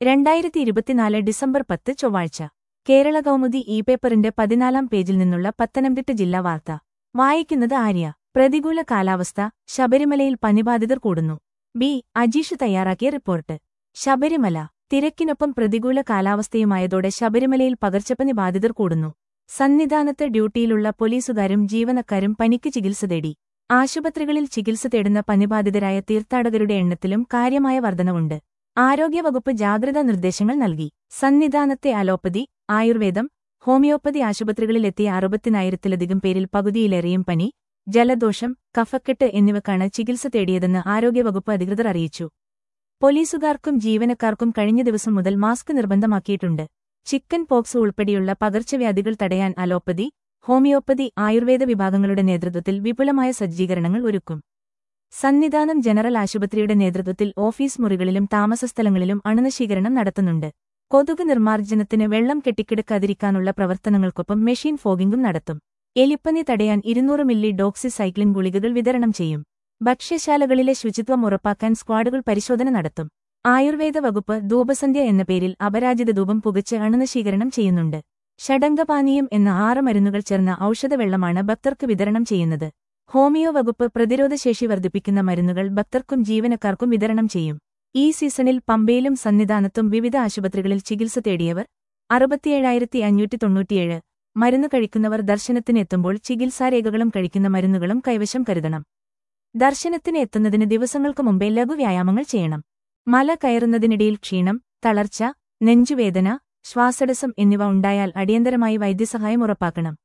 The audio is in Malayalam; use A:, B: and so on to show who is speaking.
A: രണ്ടായിരത്തി ഇരുപത്തിനാല് ഡിസംബർ പത്ത് ചൊവ്വാഴ്ച കേരള കൗമുദി ഇ പേപ്പറിന്റെ പതിനാലാം പേജിൽ നിന്നുള്ള പത്തനംതിട്ട ജില്ലാ വാർത്ത വായിക്കുന്നത് ആര്യ പ്രതികൂല കാലാവസ്ഥ ശബരിമലയിൽ പനിബാധിതർ കൂടുന്നു ബി അജീഷ് തയ്യാറാക്കിയ റിപ്പോർട്ട് ശബരിമല തിരക്കിനൊപ്പം പ്രതികൂല കാലാവസ്ഥയുമായതോടെ ശബരിമലയിൽ പകർച്ചപ്പനി ബാധിതർ കൂടുന്നു സന്നിധാനത്ത് ഡ്യൂട്ടിയിലുള്ള പോലീസുകാരും ജീവനക്കാരും പനിക്ക് ചികിത്സ തേടി ആശുപത്രികളിൽ ചികിത്സ തേടുന്ന പനിബാധിതരായ തീർത്ഥാടകരുടെ എണ്ണത്തിലും കാര്യമായ വർധനവുണ്ട് ആരോഗ്യവകുപ്പ് ജാഗ്രതാ നിർദ്ദേശങ്ങൾ നൽകി സന്നിധാനത്തെ അലോപ്പതി ആയുർവേദം ഹോമിയോപ്പതി ആശുപത്രികളിലെത്തിയ അറുപത്തിനായിരത്തിലധികം പേരിൽ പകുതിയിലേറെയും പനി ജലദോഷം കഫക്കെട്ട് എന്നിവക്കാണ് ചികിത്സ തേടിയതെന്ന് ആരോഗ്യവകുപ്പ് അധികൃതർ അറിയിച്ചു പോലീസുകാർക്കും ജീവനക്കാർക്കും കഴിഞ്ഞ ദിവസം മുതൽ മാസ്ക് നിർബന്ധമാക്കിയിട്ടുണ്ട് ചിക്കൻ പോക്സ് ഉൾപ്പെടെയുള്ള പകർച്ചവ്യാധികൾ തടയാൻ അലോപ്പതി ഹോമിയോപ്പതി ആയുർവേദ വിഭാഗങ്ങളുടെ നേതൃത്വത്തിൽ വിപുലമായ സജ്ജീകരണങ്ങൾ ഒരുക്കും സന്നിധാനം ജനറൽ ആശുപത്രിയുടെ നേതൃത്വത്തിൽ ഓഫീസ് മുറികളിലും താമസസ്ഥലങ്ങളിലും അണുനശീകരണം നടത്തുന്നുണ്ട് കൊതുക് നിർമ്മാർജ്ജനത്തിന് വെള്ളം കെട്ടിക്കിടക്കാതിരിക്കാനുള്ള പ്രവർത്തനങ്ങൾക്കൊപ്പം മെഷീൻ ഫോഗിംഗും നടത്തും എലിപ്പനി തടയാൻ ഇരുന്നൂറ് മില്ലി ഡോക്സിസൈക്ലിൻ ഗുളികകൾ വിതരണം ചെയ്യും ഭക്ഷ്യശാലകളിലെ ശുചിത്വം ഉറപ്പാക്കാൻ സ്ക്വാഡുകൾ പരിശോധന നടത്തും ആയുർവേദ വകുപ്പ് ധൂപസന്ധ്യ എന്ന പേരിൽ അപരാജിത ധൂപം പുകച്ച് അണുനശീകരണം ചെയ്യുന്നുണ്ട് ഷഡംഗപാനീയം എന്ന ആറ് മരുന്നുകൾ ചേർന്ന ഔഷധവെള്ളമാണ് ഭക്തർക്ക് വിതരണം ചെയ്യുന്നത് ഹോമിയോ വകുപ്പ് പ്രതിരോധശേഷി വർദ്ധിപ്പിക്കുന്ന മരുന്നുകൾ ഭക്തർക്കും ജീവനക്കാർക്കും വിതരണം ചെയ്യും ഈ സീസണിൽ പമ്പയിലും സന്നിധാനത്തും വിവിധ ആശുപത്രികളിൽ ചികിത്സ തേടിയവർ അറുപത്തിയേഴായിരത്തി അഞ്ഞൂറ്റി തൊണ്ണൂറ്റിയേഴ് മരുന്ന് കഴിക്കുന്നവർ ദർശനത്തിന് എത്തുമ്പോൾ ചികിത്സാരേഖകളും കഴിക്കുന്ന മരുന്നുകളും കൈവശം കരുതണം ദർശനത്തിന് എത്തുന്നതിന് ദിവസങ്ങൾക്ക് മുമ്പേ ലഘുവ്യായാമങ്ങൾ ചെയ്യണം മല കയറുന്നതിനിടയിൽ ക്ഷീണം തളർച്ച നെഞ്ചുവേദന ശ്വാസടസം എന്നിവ ഉണ്ടായാൽ അടിയന്തരമായി വൈദ്യസഹായം ഉറപ്പാക്കണം